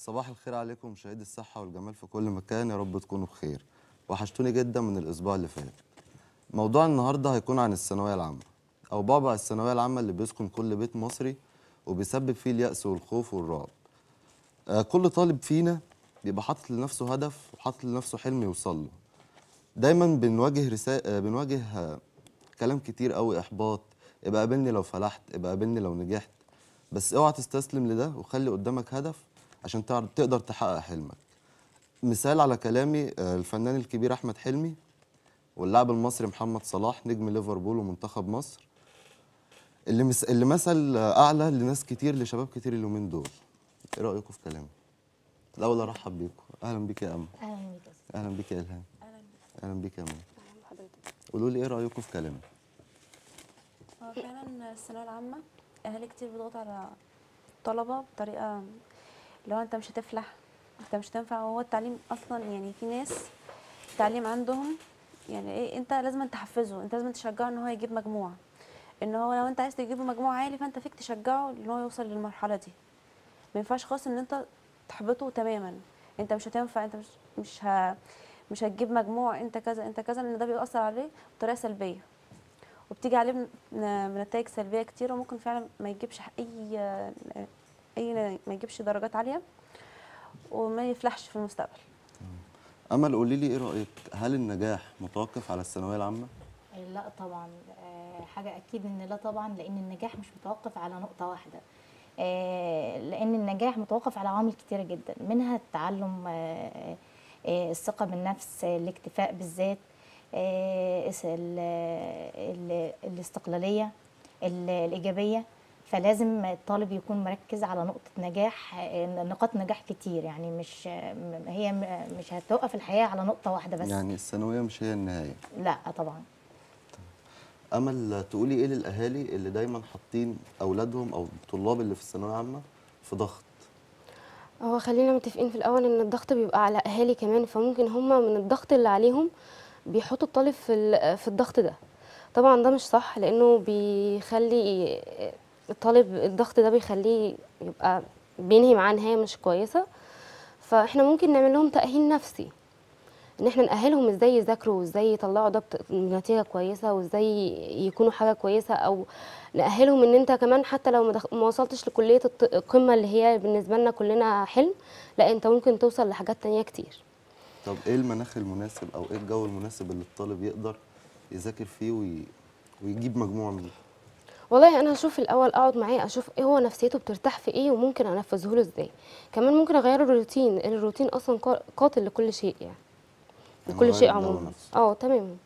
صباح الخير عليكم مشاهدي الصحة والجمال في كل مكان يا رب تكونوا بخير وحشتوني جدا من الأسبوع اللي فات موضوع النهاردة هيكون عن الثانوية العامة أو بعبع الثانوية العامة اللي بيسكن كل بيت مصري وبيسبب فيه اليأس والخوف والرعب آه كل طالب فينا بيبقى حاطط لنفسه هدف وحاطط لنفسه حلم يوصل له دايما بنواجه رسا... آه بنواجه آه كلام كتير قوي إحباط ابقى قابلني لو فلحت ابقى قابلني لو نجحت بس اوعى تستسلم لده وخلي قدامك هدف عشان تعرف تقدر تحقق حلمك مثال على كلامي آه، الفنان الكبير احمد حلمي واللاعب المصري محمد صلاح نجم ليفربول ومنتخب مصر اللي مس... اللي مثل آه، اعلى لناس كتير لشباب كتير اليومين دول ايه رايكم في كلامي الاول ارحب بيكم اهلا بيك يا امل اهلا بيك يا أستاذ. اهلا بيك يا الهام اهلا بك اهلا بيك يا امل قولوا لي ايه رايكم في كلامي هو فعلا الثانويه العامه اهالي كتير بيضغطوا على الطلبه بطريقه لو انت مش هتفلح انت مش هتنفع وهو التعليم اصلا يعني في ناس التعليم عندهم يعني ايه انت لازم تحفزه انت لازم تشجعه ان هو يجيب مجموع ان هو لو انت عايز تجيب مجموع عالي فانت فيك تشجعه ان هو يوصل للمرحله دي ما ينفعش خالص ان انت تحبطه تماما انت مش هتنفع انت مش مش ه... مش هتجيب مجموع انت كذا انت كذا لان ده بيأثر عليه بطريقه سلبيه وبتيجي عليه بن- بنتائج سلبيه كتير وممكن فعلا ما يجيبش اي اي ما يجيبش درجات عاليه وما يفلحش في المستقبل امل قولي لي ايه رايك هل النجاح متوقف على الثانويه العامه لا طبعا آه، حاجه اكيد ان لا طبعا لان النجاح مش متوقف على نقطه واحده آه، لان النجاح متوقف على عوامل كتيره جدا منها التعلم آه، آه، الثقه بالنفس آه، الاكتفاء بالذات آه، اس- ال- ال- الاستقلاليه ال- الايجابيه فلازم الطالب يكون مركز على نقطة نجاح آه، نقاط نجاح كتير يعني مش م- هي م- مش هتوقف الحياة على نقطة واحدة بس يعني الثانويه مش هي النهايه لا طبعا امل تقولي ايه للاهالي اللي دايما حاطين اولادهم او الطلاب اللي في الثانويه العامه في ضغط هو خلينا متفقين في الاول ان الضغط بيبقى على اهالي كمان فممكن هما من الضغط اللي عليهم بيحطوا الطالب في ال- في الضغط ده طبعا ده مش صح لانه بيخلي الطالب الضغط ده بيخليه يبقى بينهي معاه نهايه مش كويسه فاحنا ممكن نعمل لهم تاهيل نفسي ان احنا نأهلهم ازاي يذاكروا وازاي يطلعوا ده بت- نتيجه كويسه وازاي يكونوا حاجه كويسه او نأهلهم ان انت كمان حتى لو ما دخ- ما وصلتش لكليه الط- القمه اللي هي بالنسبه لنا كلنا حلم لا انت ممكن توصل لحاجات تانية كتير طب ايه المناخ المناسب او ايه الجو المناسب اللي الطالب يقدر يذاكر فيه وي... ويجيب مجموع منه والله انا هشوف الاول اقعد معاه اشوف ايه هو نفسيته بترتاح في ايه وممكن انفذه له ازاي كمان ممكن اغير الروتين لان الروتين اصلا قا- قاتل لكل شيء يعني يعني لكل شيء غير الجو عموما نفسه. اه تمام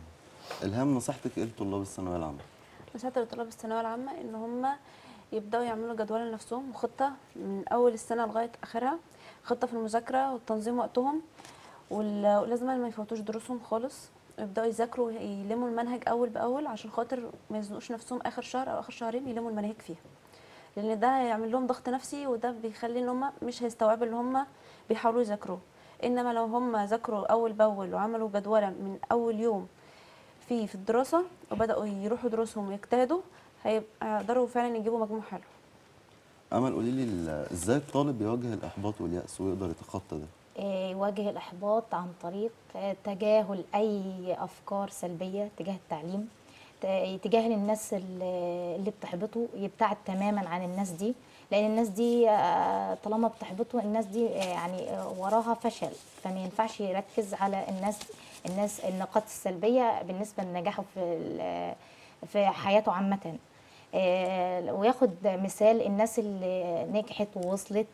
الهام نصيحتك ايه لطلاب الثانويه العامه نصيحة لطلاب الثانوية العامة إن هم يبدأوا يعملوا جدول لنفسهم وخطة من أول السنة لغاية آخرها خطة في المذاكرة وتنظيم وقتهم وال- ولازم ما يفوتوش دروسهم خالص يبدأوا يذاكروا يلموا المنهج أول بأول عشان خاطر ما يزنقوش نفسهم آخر شهر أو آخر شهرين يلموا المناهج فيها لأن ده هيعمل لهم ضغط نفسي وده بيخلي إن هم مش هيستوعبوا اللي هم بيحاولوا يذاكروه إنما لو هم ذاكروا أول بأول وعملوا جدولة من أول يوم في في الدراسة وبدأوا يروحوا دروسهم ويجتهدوا هيبقى يقدروا فعلا يجيبوا مجموع حلو امل قولي لي ال- ازاي الطالب يواجه الاحباط والياس ويقدر يتخطى ده آه، يواجه الإحباط عن طريق آه، تجاهل أي أفكار سلبية تجاه التعليم ت- يتجاهل الناس اللي اللي بتحبطه يبتعد تماما عن الناس دي لأن الناس دي آه، طالما بتحبطه الناس دي آه، يعني آه، وراها فشل فما ينفعش يركز على الناس الناس النقاط السلبية بالنسبة لنجاحه في ال- في حياته عامة آه، وياخد مثال الناس اللي نجحت ووصلت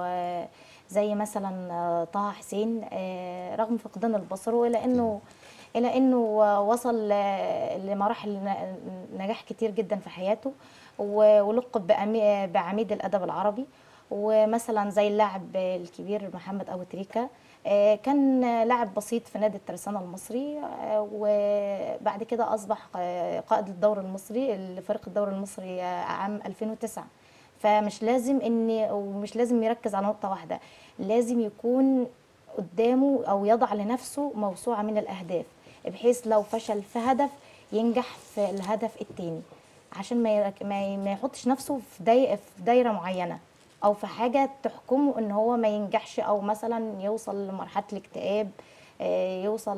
وزي مثلا آه، طه حسين آه، رغم فقدان البصر والى انه الى انه وصل آه، لمراحل ن- نجاح كتير جدا في حياته و- ولقب بأمي- بعميد الادب العربي ومثلا زي اللاعب الكبير محمد ابو تريكه آه، كان لاعب بسيط في نادي الترسانة المصري آه، وبعد كده أصبح آه، قائد الدوري المصري لفريق الدوري المصري آه، عام 2009 فمش لازم ان ومش لازم يركز على نقطة واحدة لازم يكون قدامه أو يضع لنفسه موسوعة من الأهداف بحيث لو فشل في هدف ينجح في الهدف التاني عشان ما يرك- ما ي- ما يحطش نفسه في داي- في دايرة معينة او في حاجه تحكمه ان هو ما ينجحش او مثلا يوصل لمرحله الاكتئاب آه، يوصل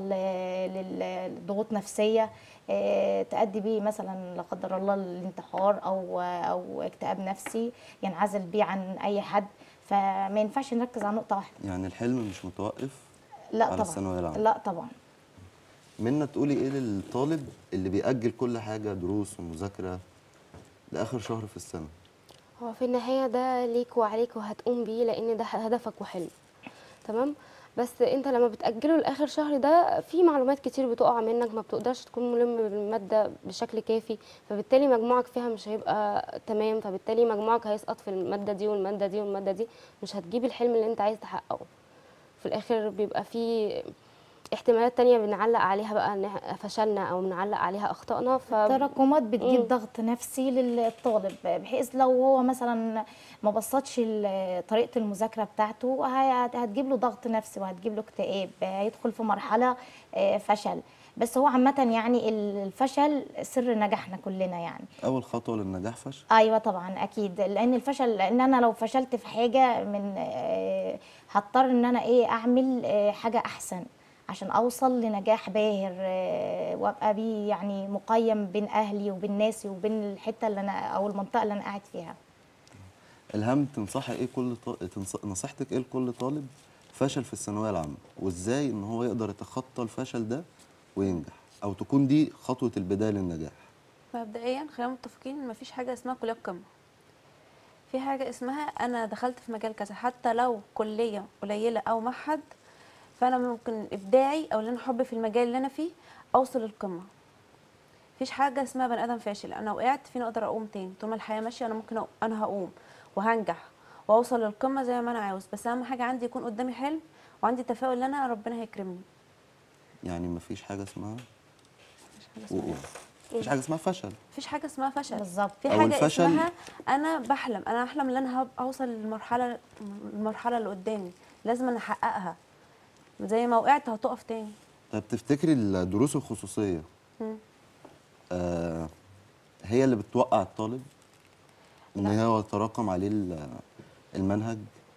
ل- لضغوط نفسيه آه، تؤدي بيه مثلا لا قدر الله الانتحار او او اكتئاب نفسي ينعزل بيه عن اي حد فما ينفعش نركز على نقطه واحده يعني الحلم مش متوقف لا على طبعا الثانوية العامة. لا طبعا منا تقولي ايه للطالب اللي بيأجل كل حاجة دروس ومذاكرة لآخر شهر في السنة هو في النهاية ده ليك وعليك وهتقوم بيه لأن ده هدفك وحلم تمام بس انت لما بتأجله لآخر شهر ده في معلومات كتير بتقع منك ما بتقدرش تكون ملم بالمادة بشكل كافي فبالتالي مجموعك فيها مش هيبقى تمام فبالتالي مجموعك هيسقط في المادة دي والمادة دي والمادة دي مش هتجيب الحلم اللي انت عايز تحققه في الآخر بيبقى في احتمالات تانية بنعلق عليها بقى ان إح- فشلنا او بنعلق عليها اخطائنا ف تراكمات بتجيب مم. ضغط نفسي للطالب بحيث لو هو مثلا ما بسطش ال- طريقه المذاكره بتاعته هي- هتجيب له ضغط نفسي وهتجيب له اكتئاب هيدخل في مرحله آه، فشل بس هو عامه يعني الفشل سر نجاحنا كلنا يعني أول خطوة للنجاح فشل ايوه طبعا اكيد لان الفشل لان انا لو فشلت في حاجه من آه، هضطر ان انا ايه اعمل آه، حاجه احسن عشان اوصل لنجاح باهر آه، وابقى بيه يعني مقيم بين اهلي وبين ناسي وبين الحته اللي انا او المنطقه اللي انا قاعد فيها إلهام تنصحي ايه كل ط... تنص... نصيحتك ايه لكل طالب فشل في الثانوية العامة وازاي ان هو يقدر يتخطى الفشل ده وينجح او تكون دي خطوة البداية للنجاح مبدئيا خلينا متفقين ان مفيش حاجه اسمها كليه قمه في حاجه اسمها انا دخلت في مجال كذا حتى لو كليه قليله او معهد فانا ممكن ابداعي او اللي انا حبي في المجال اللي انا فيه اوصل للقمه مفيش حاجه اسمها بني ادم فاشل انا وقعت فين اقدر اقوم تاني طول ما الحياه ماشيه انا ممكن أ... انا هقوم وهنجح واوصل للقمه زي ما انا عاوز بس اهم حاجه عندي يكون قدامي حلم وعندي تفاؤل ان انا ربنا هيكرمني يعني مفيش حاجة اسمها مفيش حاجه اسمها وقوع مفيش حاجة اسمها فشل مفيش حاجه اسمها فشل بالظبط. في أو حاجه الفشل- اسمها انا بحلم انا احلم ان انا هب- اوصل للمرحله المرحله اللي قدامي لازم انا احققها زي ما وقعت هتقف تاني طب تفتكري الدروس الخصوصية مم. آه هي اللي بتوقع الطالب ان لا. هو يتراكم عليه ال- المنهج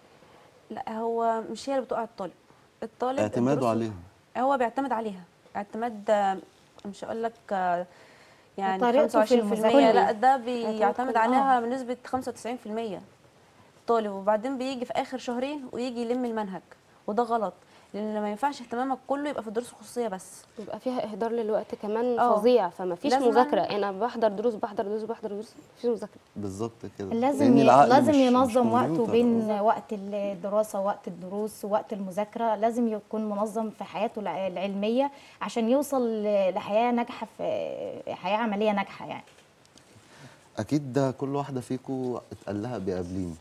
لا هو مش هي اللي بتوقع الطالب الطالب اعتماده الدروس- عليها هو بيعتمد عليها اعتماد آه، مش هقول لك آه، يعني وطريقته في 25% المذاكرة. لا ده اعتماد بيعتمد كله. عليها بنسبه 95% طالب وبعدين بيجي في اخر شهرين ويجي يلم المنهج وده غلط لان ما ينفعش اهتمامك كله يبقى في الدروس الخصوصيه بس بيبقى فيها اهدار للوقت كمان اه. فظيع فما فيش لازماً- مذاكره انا بحضر دروس بحضر دروس بحضر دروس مفيش مذاكره بالظبط كده لازم لأن ي... العقل لازم مش- مش ينظم وقته كمبيوتر. بين وقت الدراسه ووقت الدروس ووقت المذاكره لازم يكون منظم في حياته الع- العلميه عشان يوصل ل- لحياه ناجحه في حياه عمليه ناجحه يعني اكيد ده كل واحده فيكم اتقال لها بيقابليني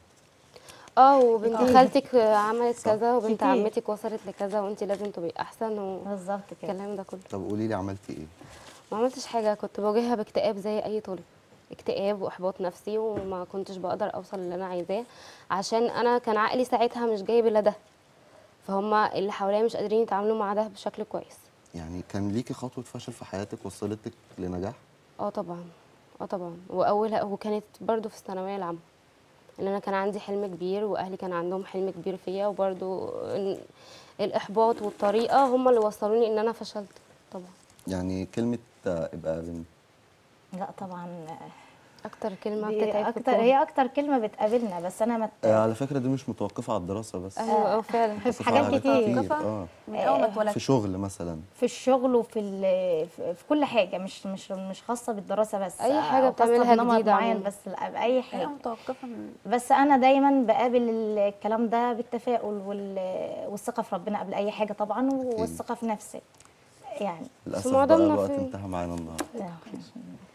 اه وبنت كتير. خالتك عملت صح. كذا وبنت كتير. عمتك وصلت لكذا وانت لازم تبقي احسن بالظبط كده والكلام ده كله طب قولي لي عملتي ايه ما عملتش حاجه كنت بواجهها باكتئاب زي اي طالب اكتئاب واحباط نفسي وما كنتش بقدر اوصل اللي انا عايزاه عشان انا كان عقلي ساعتها مش جايب الا ده فهم اللي حواليا مش قادرين يتعاملوا مع ده بشكل كويس يعني كان ليكي خطوه فشل في حياتك وصلتك لنجاح اه طبعا اه طبعا واولها وكانت برضو في الثانويه العامه ان انا كان عندي حلم كبير واهلي كان عندهم حلم كبير فيا وبرضو إن الاحباط والطريقه هم اللي وصلوني ان انا فشلت طبعا يعني كلمه آه، ابقى بنت لا طبعا اكتر كلمه دي بتتعب في اكتر الكون. هي اكتر كلمه بتقابلنا بس انا ما ت- آه على فكره دي مش متوقفه على الدراسه بس ايوه اه فعلا في متوقفة حاجات على كتير. متوقفة؟ اه من اول ما آه. اتولدت في شغل مثلا في الشغل وفي ال- في في كل حاجه مش مش مش خاصه بالدراسه بس أي حاجة أو خاصة بتعملها بنمط جديدة معين عموما. بس لا باي هي حاجه متوقفه من بس انا دايما بقابل الكلام ده بالتفاؤل وال- والثقه في ربنا قبل اي حاجه طبعا والثقه في نفسي يعني للاسف بقى معظمنا الوقت في- انتهى معانا النهارده لا.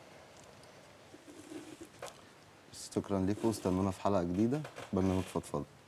شكرا لكم واستنونا في حلقه جديده برنامج فضفضه